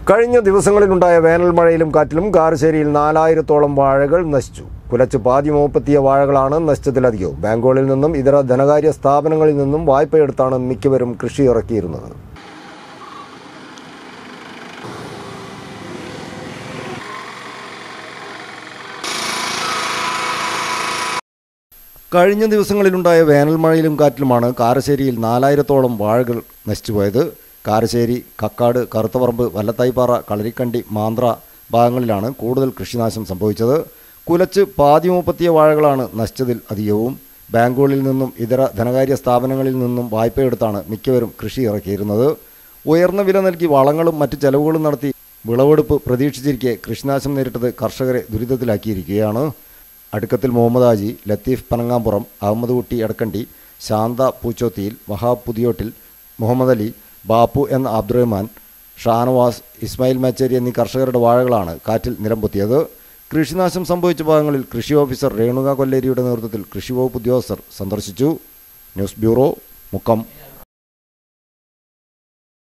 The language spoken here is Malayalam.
കഴിഞ്ഞ ദിവസങ്ങളിലുണ്ടായ വേനൽ മഴയിലും കാറ്റിലും കാരശ്ശേരിയിൽ നാലായിരത്തോളം വാഴകൾ നശിച്ചു കുലച്ച് പാതി മൂപ്പത്തിയ വാഴകളാണ് നശിച്ചതിലധികവും ബാങ്കുകളിൽ നിന്നും ഇതര ധനകാര്യ സ്ഥാപനങ്ങളിൽ നിന്നും വായ്പയെടുത്താണ് മിക്കവരും കൃഷി ഇറക്കിയിരുന്നത് കഴിഞ്ഞ ദിവസങ്ങളിലുണ്ടായ വേനൽ മഴയിലും കാറ്റിലുമാണ് കാരശ്ശേരിയിൽ നാലായിരത്തോളം വാഴകൾ നശിച്ചുപോയത് കാരശ്ശേരി കക്കാട് കറുത്തപറമ്പ് വല്ലത്തായിപ്പാറ കളരിക്കണ്ടി മാന്ത്ര ഭാഗങ്ങളിലാണ് കൂടുതൽ കൃഷിനാശം സംഭവിച്ചത് കുലച്ച് പാതി മുപ്പത്തിയ വാഴകളാണ് നശിച്ചതിൽ അധികവും ബാങ്കുകളിൽ നിന്നും ഇതര ധനകാര്യ സ്ഥാപനങ്ങളിൽ നിന്നും വായ്പയെടുത്താണ് മിക്കവരും കൃഷി ഇറക്കിയിരുന്നത് ഉയർന്ന വില നൽകി വളങ്ങളും മറ്റ് ചെലവുകളും നടത്തി വിളവെടുപ്പ് പ്രതീക്ഷിച്ചിരിക്കെ കൃഷിനാശം നേരിട്ടത് കർഷകരെ ദുരിതത്തിലാക്കിയിരിക്കുകയാണ് അടുക്കത്തിൽ മുഹമ്മദ് ഹാജി ലത്തീഫ് പനങ്ങാമ്പുറം അഹമ്മദ് കുട്ടി എടക്കണ്ടി ശാന്ത പൂച്ചോത്തിയിൽ വഹാബ് പുതിയോട്ടിൽ മുഹമ്മദ് അലി ബാപ്പു എന്ന അബ്ദുറഹ്മാൻ ഷാനവാസ് ഇസ്മായിൽ മേച്ചേരി എന്നീ കർഷകരുടെ വാഴകളാണ് കാറ്റിൽ നിലംപൊത്തിയത് കൃഷിനാശം സംഭവിച്ച ഭാഗങ്ങളിൽ കൃഷി ഓഫീസർ രേണുക കൊല്ലേരിയുടെ നേതൃത്വത്തിൽ കൃഷി വകുപ്പ് ഉദ്യോഗസ്ഥർ സന്ദർശിച്ചു ന്യൂസ് ബ്യൂറോ മുക്കം